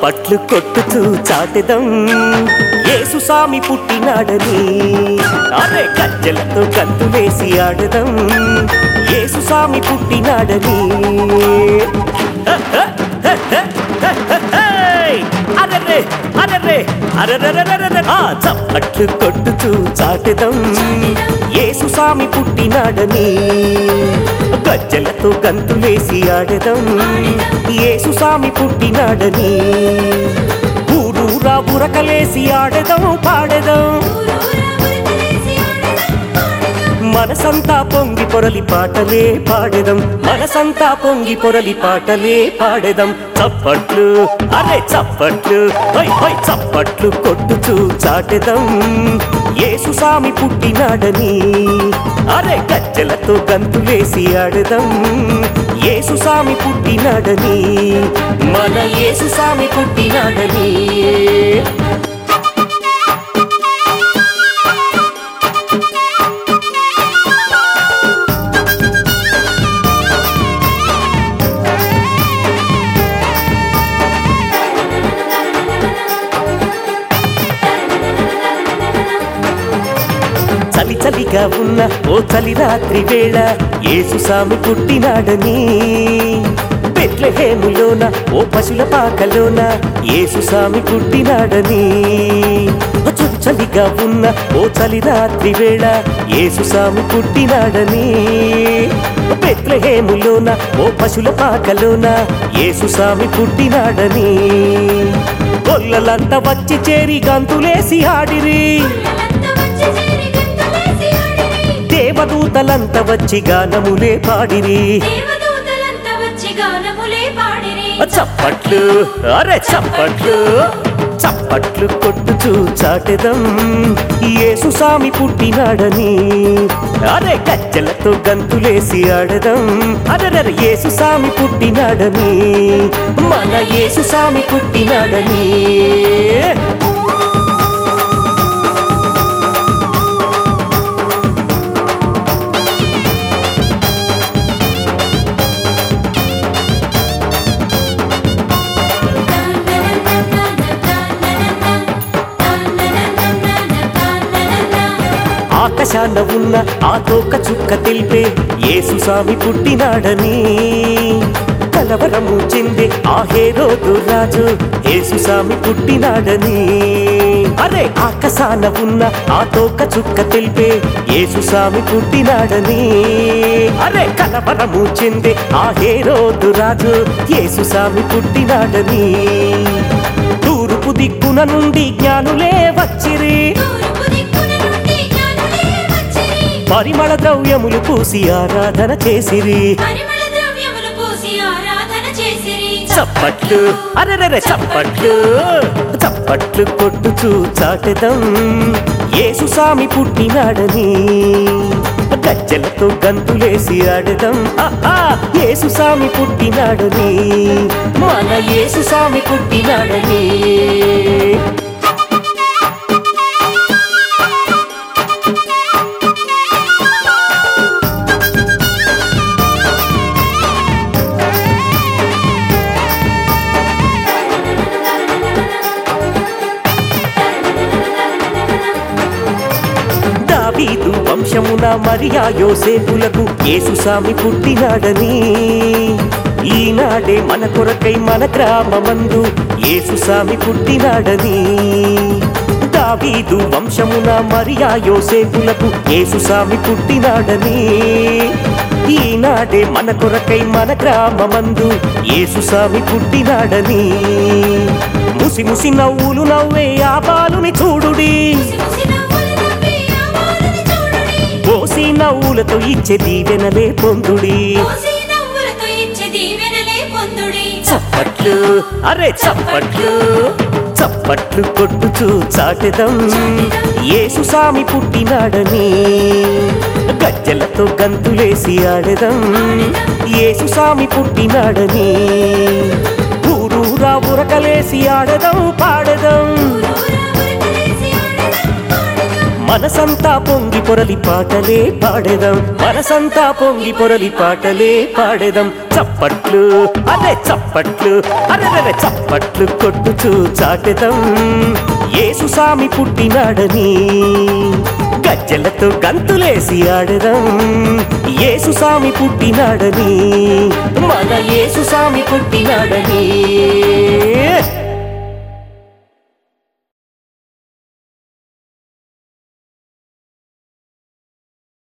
చప్పట్లు కొట్టుతూ చాటెదం యేసు స్వామి పుట్టినాడని అరే గజ్జలతో గంతులేసి ఆడదాం యేసు స్వామి పుట్టినాడని అరరే అరరే అరరరరరర ఆ చప్పట్లు కొట్టుతూ చాటెదం యేసు స్వామి పుట్టినాడని గజ్జలతో గంతులేసి ఆడదాం యేసు స్వామి పుట్టినాడని ఊరూరా బురకలేసి ఆడదాం పాడదాం మనసంతా పొంగి పొరలి పాటలే పాడెదం మనసంతా పొంగి పొరలి పాటలే పాడెదం చప్పట్లు అరే చప్పట్లు హై హై చప్పట్లు కొట్టుచూ చాటెదం యేసు సామి పుట్టినాడని అరే గజ్జలతో గంతులేసి ఆడదాం యేసు సామి పుట్టినాడని మన యేసు సామి పుట్టినాడని చలి చలిగా ఉన్న ఓ చలి రాత్రి వేళ యేసు సామి పుట్టినాడని బెత్లహేములోన ఓ పశుల పాకలోన యేసు సామి పుట్టినాడని ఓ చలి చలిగా ఉన్న ఓ చలి రాత్రి వేళ యేసు సామి పుట్టినాడని బెత్లహేములోన ఓ పశుల పాకలోన యేసు సామి పుట్టినాడని గొల్లలంతా వచ్చి చేరి గంతులేసి ఆడిరి దేవదూతలంతా వచ్చి గానములే పాడిరి చప్పట్లు అరే చప్పట్లు చప్పట్లు కొట్టుచూ చాటెదం యేసు సామి పుట్టినాడని అరే గజ్జలతో గంతులేసి ఆడదాం అరే యేసు సామి పుట్టినాడని మన యేసు సామి పుట్టినాడని ఆకాశాన ఉన్న ఆ తోక చుక్క తెలిపే యేసు స్వామి పుట్టినాడని కలవరము చెందే ఆ హేరోదు రాజు యేసు స్వామి పుట్టినాడని అరే ఆకాశాన ఉన్న ఆ తోక చుక్క తెలిపే యేసు స్వామి పుట్టినాడని అరే కలవరము చెందే ఆ హేరోదు రాజు యేసు స్వామి పుట్టినాడని తూర్పు దిక్కున నుండి జ్ఞానులే వచ్చిరి పరిమళ ద్రవ్యములు పూసి ఆరాధన చేసిరి చప్పట్లు అరెరెరె చప్పట్లు చప్పట్లు కొట్టుచూ చాటెదం యేసు సామి పుట్టినాడని గజ్జలతో గంతులేసి ఆడదాం ఆహా! యేసు సామి పుట్టినాడని మన యేసు సామి పుట్టినాడని దావీదు వంశమున మరియా యోసేపులకు యేసు సామి పుట్టినాడని ఈనాడే మన కొరకై మన గ్రామమందు యేసు సామి పుట్టినాడని దావీదు వంశమున మరియా యోసేపులకు యేసు సామి పుట్టినాడని ఈనాడే మన కొరకై మన గ్రామమందు యేసు సామి పుట్టినాడని ముసి ముసి నవ్వులు నవ్వే ఆ బాలుని చూడుడి పోసి నవ్వులతో ఇచ్చే దీవెనలే పొందుడి చప్పట్లు అరే చప్పట్లు చప్పట్లు కొట్టుచూ చాటెదం యేసు సామి పుట్టినాడని గజ్జలతో గంతులేసి ఆడదాం యేసు సామి పుట్టినాడని ఊరూరా ఉరకలేసి ఆడదాం పాడదాం మనసంతా పొంగి పొరలి పాటలే పాడేదం మనసంతా పొంగి పొరలి పాటలే పాడేదం చప్పట్లు అదే చప్పట్లు అరే చప్పట్లు కొట్టుచూ చాటెదం యేసు సామి పుట్టినాడని గజ్జలతో గంతులేసి ఆడదాం యేసు సామి పుట్టినాడని మన యేసు సామి పుట్టినాడని